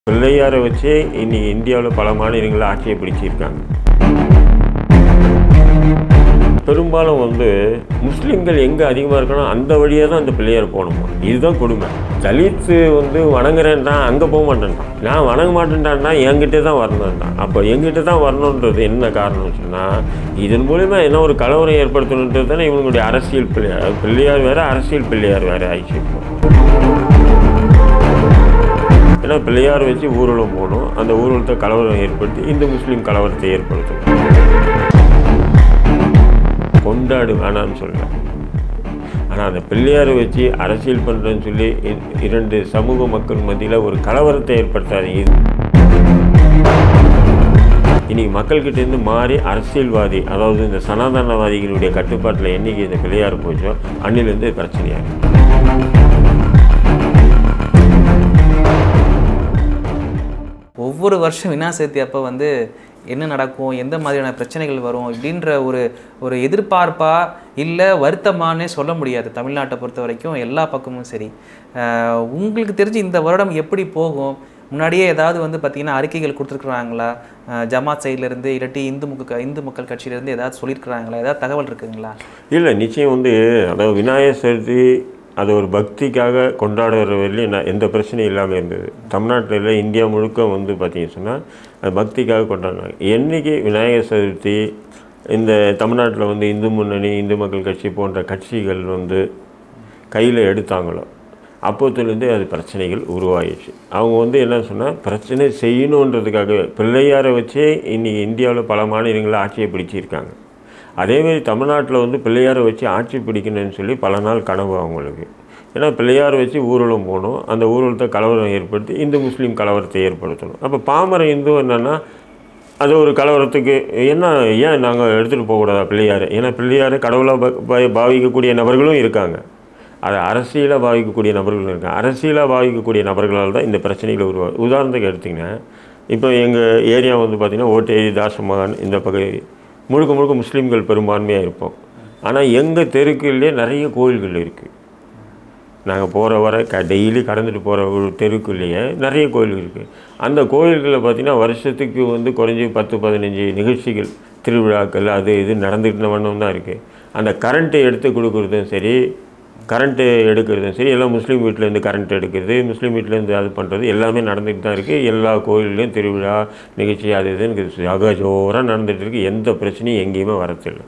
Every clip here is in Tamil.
பிள்ளையாரை வச்சே இன்னைக்கு இந்தியாவில் பல மாநிலங்களில் ஆட்சியை பிடிச்சிருக்காங்க பெரும்பாலும் வந்து முஸ்லீம்கள் எங்கே அதிகமாக இருக்கணும் அந்த வழியாக தான் அந்த பிள்ளையார் போகணுமா இதுதான் கொடுமை தலித்து வந்து வணங்குறேன்டான் அங்கே போக மாட்டேன்டான் நான் வணங்க மாட்டேன்டான்னா என்கிட்ட தான் வரணுன்றான் அப்போ என்கிட்ட தான் வரணுன்றது என்ன காரணம் சொன்னால் இதன் மூலிமா என்ன ஒரு கலவரம் ஏற்படுத்தணுன்றது தானே இவங்களுடைய அரசியல் பிள்ளையார் பிள்ளையார் வேறு அரசியல் பிள்ளையார் வேறு ஆயிடுச்சு இப்போ ஏன்னா பிள்ளையார் வச்சு ஊர்வலம் போகணும் அந்த ஊர்வலத்தை கலவரம் ஏற்படுத்தி இந்து முஸ்லீம் கலவரத்தை ஏற்படுத்தணும் கொண்டாடு வேணாம்னு சொல்கிறேன் ஆனால் அந்த பிள்ளையாரை வச்சு அரசியல் பண்ணுறேன்னு சொல்லி இ- இரண்டு சமூக மக்கள் மத்தியில் ஒரு கலவரத்தை ஏற்படுத்தாதீங்க இது இன்னைக்கு மக்கள்கிட்டேருந்து மாறி அரசியல்வாதி அதாவது இந்த சனாதனவாதிகளுடைய கட்டுப்பாட்டில் என்னைக்கு இந்த பிள்ளையார் போச்சோ அன்னிலேருந்து பிரச்சனையாக இருக்கு ஒவ்வொரு வருஷம் வினா சதுர்த்தி அப்போ வந்து என்ன நடக்கும் எந்த மாதிரியான பிரச்சனைகள் வரும் இப்படின்ற ஒரு ஒரு எதிர்பார்ப்பா இல்லை வருத்தமானே சொல்ல முடியாது தமிழ்நாட்டை பொறுத்த வரைக்கும் எல்லா பக்கமும் சரி அஹ் உங்களுக்கு தெரிஞ்சு இந்த வருடம் எப்படி போகும் முன்னாடியே ஏதாவது வந்து பார்த்தீங்கன்னா அறிக்கைகள் கொடுத்துருக்குறாங்களா அஹ் ஜமாத் சைட்லேருந்து இல்லாட்டி இந்து முக்க இந்து மக்கள் கட்சியிலேருந்து ஏதாவது சொல்லியிருக்கிறாங்களா ஏதாவது தகவல் இருக்குங்களா இல்லை நிச்சயம் வந்து அதாவது விநாயகர் சதுர்த்தி அது ஒரு பக்திக்காக கொண்டாடுற வரையிலும் ந- எந்த பிரச்சனையும் இல்லாமல் இருந்தது தமிழ்நாட்டில் இல்லை இந்தியா முழுக்க வந்து பார்த்தீங்கன்னு சொன்னால் அது பக்திக்காக கொண்டாடினாங்க என்னைக்கு விநாயகர் சதுர்த்தி இந்த தமிழ்நாட்டில் வந்து இந்து முன்னணி இந்து மக்கள் கட்சி போன்ற கட்சிகள் வந்து கையில் எடுத்தாங்களோ அப்போத்துலேருந்தே அது பிரச்சனைகள் உருவாயிடுச்சு அவங்க வந்து என்ன சொன்னால் பிரச்சனை செய்யணுன்றதுக்காகவே பிள்ளையாரை வச்சே இன்னைக்கு இந்தியாவில் பல மாநிலங்களில் ஆட்சியை பிடிச்சிருக்காங்க அதேமாரி தமிழ்நாட்டில் வந்து பிள்ளையாரை வச்சு ஆட்சி பிடிக்கணும்னு சொல்லி பல நாள் கனவு அவங்களுக்கு ஏன்னா பிள்ளையாரை வச்சு ஊர்வலம் போகணும் அந்த ஊர்வலத்தை கலவரம் ஏற்படுத்தி இந்து முஸ்லீம் கலவரத்தை ஏற்படுத்தணும் அப்போ பாமர இந்து என்னென்னா அது ஒரு கலவரத்துக்கு என்ன ஏன் நாங்கள் எடுத்துகிட்டு போகக்கூடாதா பிள்ளையாரை ஏன்னா பிள்ளையாரை கடவுளாக ப- ப- பாவிக்கக்கூடிய நபர்களும் இருக்காங்க அதை அரசியலாக பாவிக்கக்கூடிய நபர்களும் இருக்காங்க அரசியலாக பாவிக்கக்கூடிய நபர்களால் தான் இந்த பிரச்சனைகள் உருவாகுது உதாரணத்துக்கு எடுத்திங்கன்னா இப்போ எங்கள் ஏரியா வந்து பார்த்திங்கன்னா ஓட்டேரி தாசமகான் இந்த பகுதி முழுக்க முழுக்க முஸ்லீம்கள் பெரும்பான்மையாக இருப்போம் ஆனால் எங்கள் தெருக்குள்ளே நிறைய கோயில்கள் இருக்குது நாங்கள் போகிற வர க டெய்லி கடந்துட்டு போகிற ஒரு தெருக்குள்ளேயே நிறைய கோயில் இருக்குது அந்த கோயில்களில் பார்த்திங்கன்னா வருஷத்துக்கு வந்து குறைஞ்சி பத்து பதினஞ்சு நிகழ்ச்சிகள் திருவிழாக்கள் அது இது நடந்துக்கிட்ட வண்ணம் தான் இருக்குது அந்த கரண்ட்டை எடுத்து கொடுக்குறதும் சரி கரண்ட்டு எடுக்கிறதும் சரி எல்லாம் முஸ்லீம் வீட்டிலேருந்து கரண்ட் எடுக்கிறது முஸ்லீம் வீட்டிலேருந்து அது பண்ணுறது எல்லாமே நடந்துகிட்டு தான் இருக்குது எல்லா கோயில்லையும் திருவிழா நிகழ்ச்சி அது இதுன்னு ஜோராக நடந்துகிட்டு இருக்குது எந்த பிரச்சனையும் எங்கேயுமே வரத்தில்லை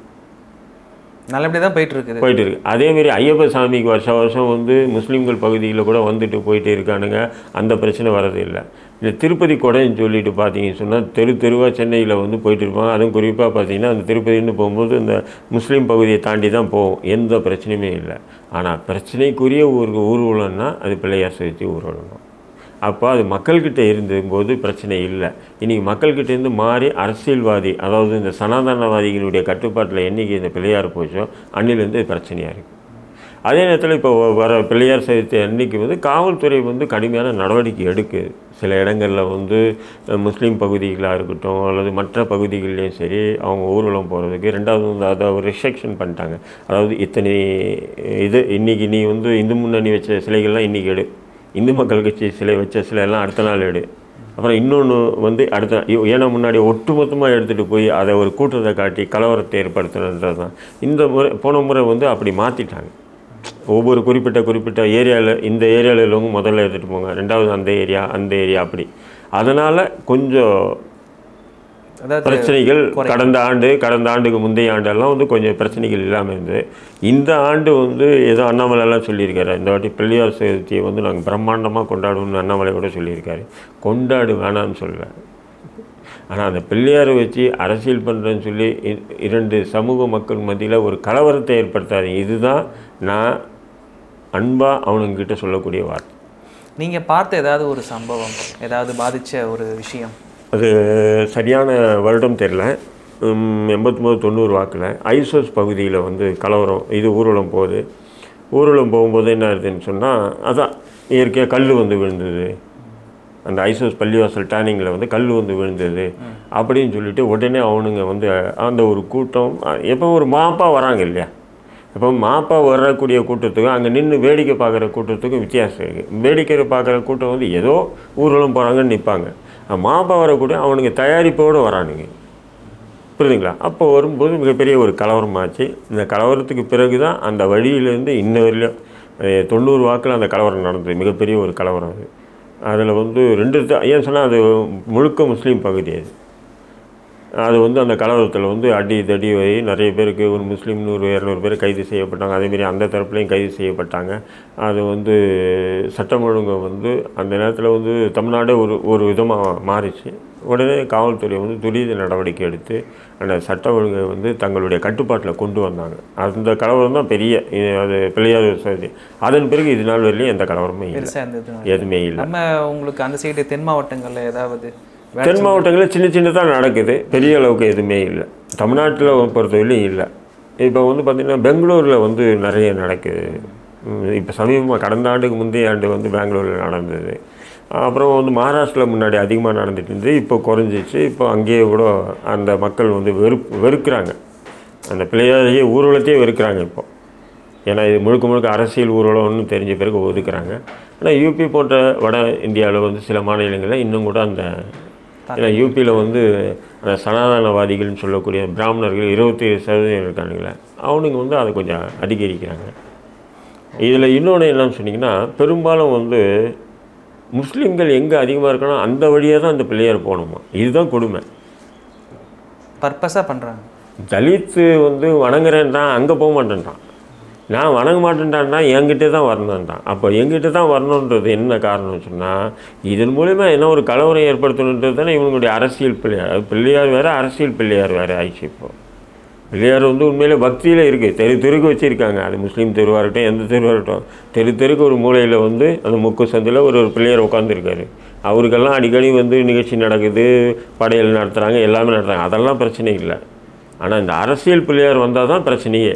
நல்லபடியாக தான் போயிட்டு இருக்குது போயிட்டு இருக்கு அதேமாரி ஐயப்ப சாமிக்கு வருஷம் வருஷம் வந்து முஸ்லீம்கள் பகுதியில் கூட வந்துட்டு போயிட்டே இருக்கானுங்க அந்த பிரச்சனை வரது இல்லை இந்த திருப்பதி கொடைன்னு சொல்லிட்டு பார்த்தீங்கன்னு சொன்னால் தெரு தெருவாக சென்னையில் வந்து போயிட்டு இருப்பாங்க அதுவும் குறிப்பாக பார்த்தீங்கன்னா அந்த திருப்பதின்னு போகும்போது இந்த முஸ்லீம் பகுதியை தாண்டி தான் போகும் எந்த பிரச்சனையுமே இல்லை ஆனால் பிரச்சனைக்குரிய ஒரு ஊர்வலம்னா அது பிள்ளையார் சதுர்த்தி ஊர்வலம் தான் அப்போ அது மக்கள்கிட்ட இருந்தபோது பிரச்சனை இல்லை இன்றைக்கி மக்கள்கிட்ட இருந்து மாறி அரசியல்வாதி அதாவது இந்த சனாதனவாதிகளுடைய கட்டுப்பாட்டில் என்னைக்கு இந்த பிள்ளையார் போச்சோ அன்னிலேருந்து இது பிரச்சனையாக இருக்குது அதே நேரத்தில் இப்போ வர பிள்ளையார் சதுர்த்தி அன்னைக்கு வந்து காவல்துறை வந்து கடுமையான நடவடிக்கை எடுக்குது சில இடங்களில் வந்து அஹ், முஸ்லீம் பகுதிகளாக இருக்கட்டும் அல்லது மற்ற பகுதிகள்லேயும் சரி அவங்க ஊர்வலம் போகிறதுக்கு ரெண்டாவது வந்து அதை ஒரு ரிஸ்ட்ரிக்ஷன் பண்ணிட்டாங்க அதாவது இத்தனை இது இன்றைக்கி நீ வந்து இந்து முன்னணி வச்ச சிலைகள்லாம் இன்றைக்கி எடு இந்து மக்கள் கட்சி சிலை வச்ச சிலை எல்லாம் அடுத்த நாள் எடு அப்புறம் இன்னொன்று வந்து அடுத்த நாள் ஐயோ, ஏன்னா முன்னாடி ஒட்டுமொத்தமாக எடுத்துகிட்டு போய் அதை ஒரு கூட்டத்தை காட்டி கலவரத்தை ஏற்படுத்தணுன்றது தான் இந்த முறை போன முறை வந்து அப்படி மாற்றிட்டாங்க ஒவ்வொரு குறிப்பிட்ட குறிப்பிட்ட ஏரியாவில் இந்த ஏரியாவில் உள்ளவங்க முதல்ல எடுத்துகிட்டு போங்க ரெண்டாவது அந்த ஏரியா அந்த ஏரியா அப்படி அதனால் கொஞ்சம் அதாவது பிரச்சனைகள் கடந்த ஆண்டு கடந்த ஆண்டுக்கு முந்தைய ஆண்டெல்லாம் வந்து கொஞ்சம் பிரச்சனைகள் இல்லாமல் இருந்தது இந்த ஆண்டு வந்து ஏதோ அண்ணாமலைலாம் சொல்லியிருக்காரு இந்த வாட்டி பிள்ளையார் சதுர்த்தியை வந்து நாங்கள் பிரம்மாண்டமாக கொண்டாடுவோம்னு அண்ணாமலை கூட சொல்லியிருக்காரு கொண்டாடு வேணாம்னு சொல்லல ஆனால் அந்த பிள்ளையாரை வச்சு அரசியல் பண்ணுறேன்னு சொல்லி இ- இரண்டு சமூக மக்கள் மத்தியில் ஒரு கலவரத்தை ஏற்படுத்தாதீங்க இதுதான் நான் அன்பாக அவனுங்கிட்ட சொல்லக்கூடிய வார்த்தை நீங்கள் பார்த்த ஏதாவது ஒரு சம்பவம் ஏதாவது பாதிச்ச ஒரு விஷயம் அது சரியான வருடம் தெரில எண்பத்தொம்போது தொண்ணூறு வாக்கில் ஐசோஸ் பகுதியில் வந்து கலவரம் இது ஊர்வலம் போகுது ஊர்வலம் போகும்போது என்ன ஆகுதுன்னு சொன்னால் அதான் இயற்கையாக கல் வந்து விழுந்தது அந்த ஐசோஸ் பள்ளிவாசல் டேர்னிங்கில் வந்து கல் வந்து விழுந்தது அப்படின்னு சொல்லிட்டு உடனே அவனுங்க வந்து அந்த ஒரு கூட்டம் எப்போ ஒரு மாப்பாக வராங்க இல்லையா இப்போ மாப்பா வரக்கூடிய கூட்டத்துக்கும் அங்கே நின்று வேடிக்கை பார்க்குற கூட்டத்துக்கும் வித்தியாசம் இருக்குது வேடிக்கை பார்க்குற கூட்டம் வந்து ஏதோ ஊர்வலம் போகிறாங்கன்னு நிற்பாங்க மாப்பா வர கூட்டம் அவனுக்கு தயாரிப்போடு வரானுங்க புரியுதுங்களா அப்போ வரும்போது மிகப்பெரிய ஒரு கலவரமாச்சு இந்த கலவரத்துக்கு பிறகு தான் அந்த வழியிலேருந்து இன்ன வரையிலும் அஹ், தொண்ணூறு வாக்கில் அந்த கலவரம் நடந்தது மிகப்பெரிய ஒரு கலவரம் அது அதில் வந்து ரெண்டு த- ஏன் சொன்னால் அது முழுக்க முஸ்லீம் பகுதி அது அது வந்து அந்த கலவரத்தில் வந்து அடி தடி வை நிறைய பேருக்கு ஒரு முஸ்லீம் நூறு இரநூறு பேர் கைது செய்யப்பட்டாங்க அதேமாரி அந்த தரப்புலையும் கைது செய்யப்பட்டாங்க அது வந்து சட்டம் ஒழுங்கு வந்து அந்த நேரத்தில் வந்து தமிழ்நாடே ஒரு ஒரு விதமாக மாறிச்சு உடனே காவல்துறை வந்து துரித நடவடிக்கை எடுத்து அந்த சட்ட ஒழுங்கை வந்து தங்களுடைய கட்டுப்பாட்டில் கொண்டு வந்தாங்க அந்த கலவரம் தான் பெரிய இது அது பிள்ளையார் சதி அதன் பிறகு இது நாள் வரையிலும் எந்த கலவரமும் இல்லை பெருசாக இருந்தது எதுவுமே இல்லை நம்ம உங்களுக்கு அந்த சைடு தென் மாவட்டங்கள்ல ஏதாவது வே- தென் மாவட்டங்களில் சின்ன சின்னதாக நடக்குது பெரிய அளவுக்கு எதுவுமே இல்லை தமிழ்நாட்டில் பொறுத்தவரையிலும் இல்லை இப்போ வந்து பார்த்திங்கன்னா பெங்களூரில் வந்து நிறைய நடக்குது இப்போ சமீபமாக கடந்த ஆண்டுக்கு முந்தைய ஆண்டு வந்து பெங்களூரில் நடந்தது அப்புறம் வந்து மகாராஷ்டிரில் முன்னாடி அதிகமாக நடந்துட்டு இருந்தது இப்போ குறைஞ்சிச்சு இப்போ அங்கேயே கூட அந்த மக்கள் வந்து வெறுப்பு வெறுக்கிறாங்க அந்த பிள்ளையாரையே ஊர்வலத்தையே வெறுக்கிறாங்க இப்போ ஏன்னா இது முழுக்க முழுக்க அரசியல் ஊர்வலம்னு தெரிஞ்ச பிறகு ஒதுக்குறாங்க ஆனால் யூபி போன்ற வட இந்தியாவில் வந்து சில மாநிலங்களில் இன்னும் கூட அந்த ஏன்னா யூபியில் வந்து அந்த சனாதனவாதிகள்னு சொல்லக்கூடிய பிராமணர்கள் இருபத்தி சதவீதம் இருக்கானுங்களே அவனுங்க வந்து அதை கொஞ்சம் அதிகரிக்கிறாங்க இதில் இன்னொன்று என்னன்னு சொன்னீங்கன்னா பெரும்பாலும் வந்து முஸ்லீம்கள் எங்கே அதிகமாக இருக்கணும் அந்த வழியாக தான் அந்த பிள்ளையார் போகணுமா இதுதான் கொடுமை பர்பஸாக பண்றாங்க தலித்து வந்து வணங்குறேன் தான் அங்கே போக மாட்டேன்றான் நான் வணங்க மாட்டேன்டான்னா என்கிட்ட தான் வரணுன்றான் அப்போ என்கிட்ட தான் வரணுன்றது என்ன காரணம்னு சொன்னால் இதன் மூலிமா என்ன ஒரு கலவரம் ஏற்படுத்தணுன்றது தானே இவங்களுடைய அரசியல் பிள்ளையார் அது பிள்ளையார் வேறு அரசியல் பிள்ளையார் வேறு ஆயிடுச்சு இப்போ பிள்ளையார் வந்து உண்மையிலே பக்தியில் இருக்குது தெரு தெருக்கு வச்சுருக்காங்க அது முஸ்லீம் தெருவாக இருக்கட்டும் எந்த தெருவாக இருக்கட்டும் தெரு தெருக்கு ஒரு மூலையில் வந்து அந்த முக்கு சந்தில் ஒரு ஒரு பிள்ளையார் உட்காந்துருக்காரு அவருக்கெல்லாம் அடிக்கடி வந்து நிகழ்ச்சி நடக்குது படையல் நடத்துகிறாங்க எல்லாமே நடத்துகிறாங்க அதெல்லாம் பிரச்சனை இல்லை ஆனால் இந்த அரசியல் பிள்ளையார் வந்தால் தான் பிரச்சனையே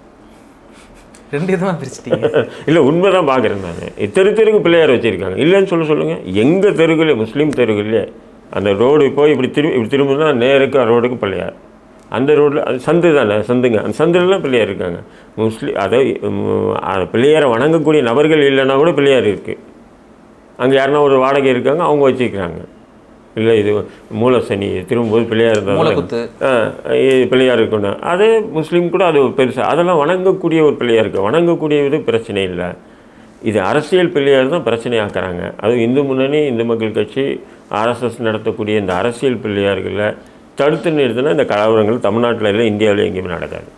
ரெண்டு விதமா பிரிச்சிட்டீங்க இல்லை உண்மை தான் பார்க்குறேன் நான் தெரு தெருக்கு பிள்ளையார் வச்சுருக்காங்க இல்லைன்னு சொல்ல சொல்லுங்கள் எங்கள் தெருக்குள்ளே முஸ்லீம் தெருக்குள்ளே அந்த ரோடு போய் இப்படி திரும்பி இப்படி திரும்பினா நேருக்கு ரோடுக்கு பிள்ளையார் அந்த ரோட்டில் அது சந்து தானே சந்துங்க அந்த சந்துலலாம் பிள்ளையார் இருக்காங்க முஸ்லீம் அதை ம், அது பிள்ளையாரை வணங்கக்கூடிய நபர்கள் இல்லைன்னா கூட பிள்ளையார் இருக்குது அங்கே யாருன்னா ஒரு வாடகை இருக்காங்க அவங்க வச்சுக்கிறாங்க இல்லை இது மூல சனி திரும்பும்போது பிள்ளையார் இருந்தால் மூலக்குத்து ஆ, இது பிள்ளையார் இருக்கணும் அதே முஸ்லீம் கூட அது பெருசாக அதெல்லாம் வணங்கக்கூடிய ஒரு பிள்ளையார் இருக்குது வணங்கக்கூடியது பிரச்சனை இல்லை இது அரசியல் பிள்ளையார் தான் பிரச்சனை ஆக்குறாங்க அதுவும் இந்து முன்னணி இந்து மக்கள் கட்சி ஆர்எஸ்எஸ் நடத்தக்கூடிய இந்த அரசியல் பிள்ளையார்களை தடுத்து நிறுத்தினா இந்த கலவரங்கள் தமிழ்நாட்டில் இல்லை இந்தியாவில் எங்கேயுமே நடக்காது